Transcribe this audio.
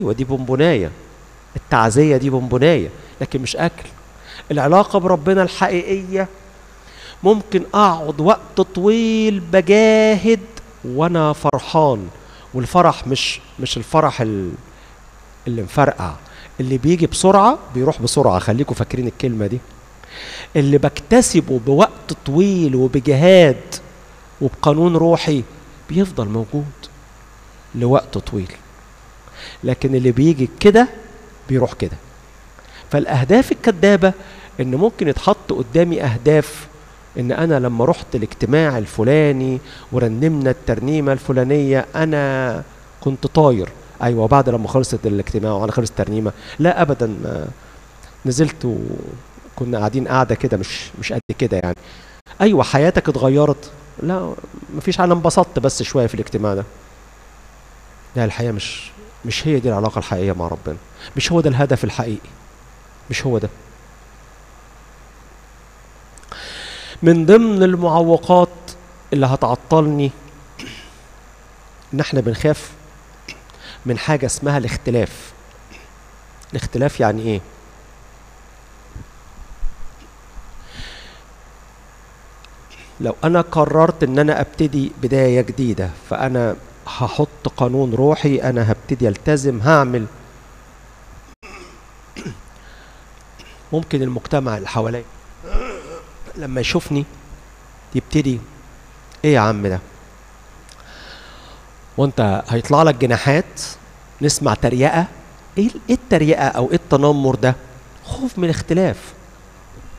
ايوه دي بونبونايه التعزيه دي بونبونايه لكن مش اكل العلاقه بربنا الحقيقيه ممكن اقعد وقت طويل بجاهد وانا فرحان والفرح مش مش الفرح ال- اللي مفرقع اللي بيجي بسرعه بيروح بسرعه خليكم فاكرين الكلمه دي اللي بكتسبه بوقت طويل وبجهاد وبقانون روحي بيفضل موجود لوقت طويل لكن اللي بيجي كده بيروح كده فالاهداف الكذابه ان ممكن يتحط قدامي اهداف ان انا لما رحت الاجتماع الفلاني ورنمنا الترنيمه الفلانيه انا كنت طاير ايوه بعد لما خلصت الاجتماع وانا خلص الترنيمه لا ابدا ما نزلت وكنا قاعدين قاعده كده مش مش قد كده يعني ايوه حياتك اتغيرت لا مفيش انا انبسطت بس شويه في الاجتماع ده لا الحقيقه مش مش هي دي العلاقه الحقيقيه مع ربنا مش هو ده الهدف الحقيقي مش هو ده من ضمن المعوقات اللي هتعطلني ان احنا بنخاف من حاجه اسمها الاختلاف الاختلاف يعني ايه لو انا قررت ان انا ابتدي بدايه جديده فانا هحط قانون روحي انا هبتدي التزم هعمل ممكن المجتمع اللي حواليا لما يشوفني يبتدي ايه يا عم ده وانت هيطلع لك جناحات نسمع تريقه ايه ايه التريقه او ايه التنمر ده خوف من الاختلاف